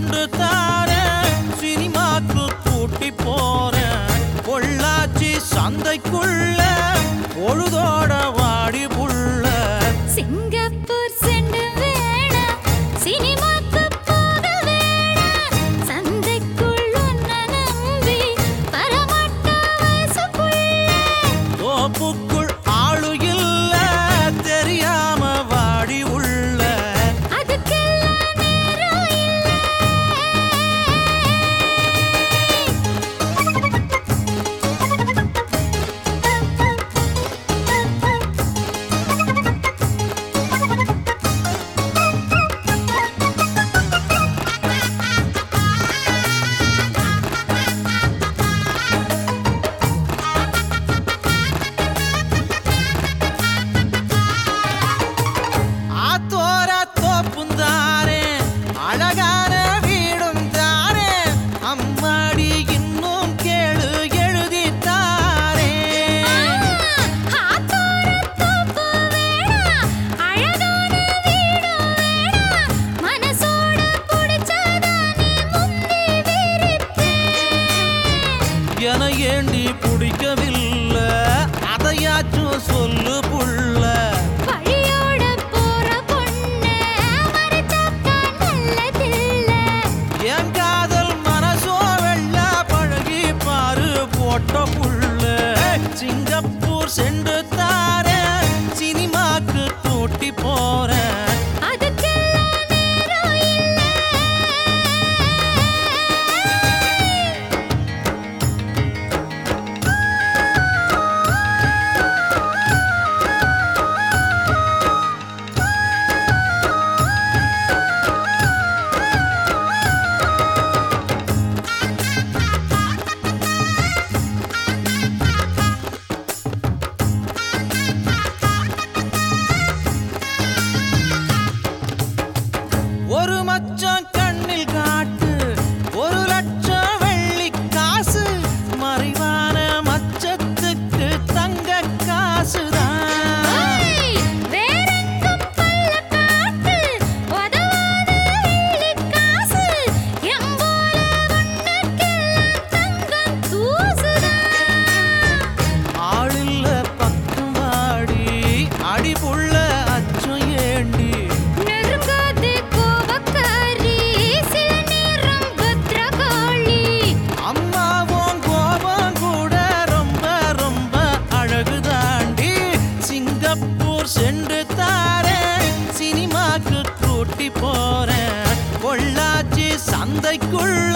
சென்று தாரேன் சினிமாக்கு கூட்டி போறேன் பொள்ளாச்சி சந்தைக்குள்ள பொழுதோட வாடி புள்ள சிங்கப்பூர் சென்று வேணாம் சினிமாக்கு போக வேணாம் சந்தைக்குள் உன்னை நம்பி வரமாட்டா வயசு புள்ள தோப்புக்குள் ஆளு இல்ல தெரியாம வாடி உள்ள அதுக்கெல்லாம் நேரம் இல்லை ஆத்தோர தோப்பும் தாரே அழகான வீடும் தாரே அம்மாடி இன்னும் கேளு எழுதி தாரே ஆத்தோர தோப்பு வேணாம் அழகான வீடு வேணாம் மனசோட புடிச்சதானே முந்தி விரிப்பேன் என ஏண்டி பிடிக்கவில்லை அதையாச்சும் சொல்லு புள்ள வழியோட போற பொண்ணு மறைச்சாக்கா நல்லதில்ல என் காதல் மனசோ வெள்ள பழகி பாரு போட்ட புள்ள சிங்கப்பூர் சென்று தாரே சினிமாக்கு கூட்டி போறேன் அதுக்கெல்லாம் நேரம் இல்லை ஒரு மச்சம் கண்ணில் காட்டு ஒரு லட்சம் வெள்ளி காசு மறைவான மச்சத்துக்கு தங்க காசுதான் ஏய், வேறெங்கும் பல்ல காட்டு, உதவாத வெள்ளிக் காசு, எம்போல ஒண்ணுக்கெல்லாம் தங்கம் தூசுதான். ஆளில்ல பக்கம் வாடி அடிபுள்ள அச்சம் ஏண்டி நெருங்காதே கோபக்காரி, சில நேரம் பத்ரகாளி. அம்மாவும் கோபம் கூட ரொம்ப ரொம்ப அழகு தாண்டி சிங்கப்பூர் சென்று தாரேன் சினிமாக்கு கூட்டி போறேன் பொள்ளாச்சி சந்தைக்குள்ள